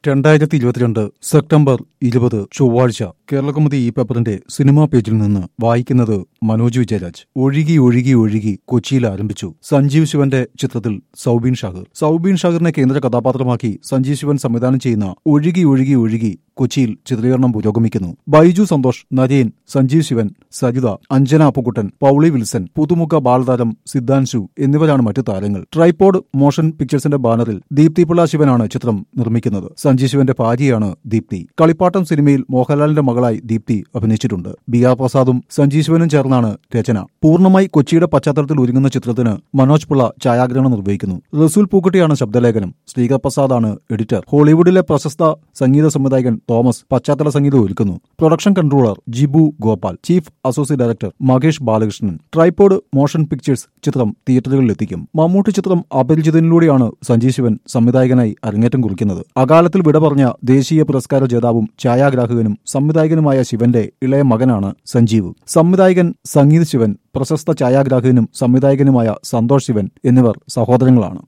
രണ്ടായിരത്തി ഇരുപത്തിരണ്ട് സെപ്റ്റംബർ ഇരുപത് ചൊവ്വാഴ്ച കേരളകൗമുദി ഈ പേപ്പറിന്റെ സിനിമാ പേജിൽ നിന്ന് വായിക്കുന്നത് മനോജ് വിജയരാജ് ഒഴുകി ഒഴുകി ഒഴുകി കൊച്ചിയിൽ ആരംഭിച്ചു സഞ്ജീവ് ശിവന്റെ ചിത്രത്തിൽ സൗബീൻ ഷാഹിർ സൗബീൻ ഷാഹിറിനെ കേന്ദ്ര കഥാപാത്രമാക്കി സഞ്ജീവ് ശിവൻ സംവിധാനം ചെയ്യുന്ന ഒഴുകി ഒഴുകി ഒഴുകി കൊച്ചിയിൽ ചിത്രീകരണം പുരോഗമിക്കുന്നു ബൈജു സന്തോഷ് നരേൻ സഞ്ജീവ് ശിവൻ സരിത അഞ്ജന അപ്പുക്കുട്ടൻ പൌളി വിൽസൺ പുതുമുഖ ബാലതാരം സിദ്ധാൻശു എന്നിവരാണ് മറ്റു താരങ്ങൾ ട്രൈപോഡ് മോഷൻ പിക്ചേഴ്സിന്റെ ബാനറിൽ ദീപ്തി പിള്ള ശിവനാണ് ചിത്രം നിർമ്മിക്കുന്നത് സഞ്ജീവ് ശിവന്റെ ഭാര്യയാണ് ദീപ്തി കളിപ്പാട്ടം സിനിമയിൽ മോഹൻലാലിന്റെ മകളായി ദീപ്തി അഭിനയിച്ചിട്ടുണ്ട് ബി ആർ പ്രസാദും സഞ്ജീവ് ശിവനും ചേർന്നാണ് രചന പൂർണ്ണമായി കൊച്ചിയുടെ പശ്ചാത്തലത്തിൽ ഒരുങ്ങുന്ന ചിത്രത്തിന് മനോജ് പിള്ള ഛായാഗ്രഹണം നിർവഹിക്കുന്നു റസൂൽ പൂക്കുട്ടിയാണ് ശബ്ദലേഖനം ശ്രീകർ പ്രസാദാണ് എഡിറ്റർ ഹോളിവുഡിലെ പ്രശസ്ത സംഗീത സംവിധായകൻ തോമസ് പശ്ചാത്തല സംഗീതം ഒരുക്കുന്നു production controller Jibu Gopal chief associate director Makesh Balakrishnan Tripod Motion Pictures ചിത്രം തിയേറ്ററുകളിൽ എത്തിക്കും മമ്മൂട്ടി ചിത്രം അപരിചിതനിലൂടെയാണ് സഞ്ജീവ് ശിവൻ സംവിധായകനായി അരങ്ങേറ്റം കുറിക്കുന്നത് അകാലത്തിൽ വിട പറഞ്ഞ ദേശീയ പുരസ്കാര ജേതാവും ഛായാഗ്രാഹകനും സംവിധായകനുമായ ശിവന്റെ ഇളയ മകനാണ് സഞ്ജീവ് സംവിധായകൻ സംഗീത് ശിവൻ പ്രശസ്ത ഛായാഗ്രാഹകനും സംവിധായകനുമായ സന്തോഷ് ശിവൻ എന്നിവർ സഹോദരങ്ങളാണ്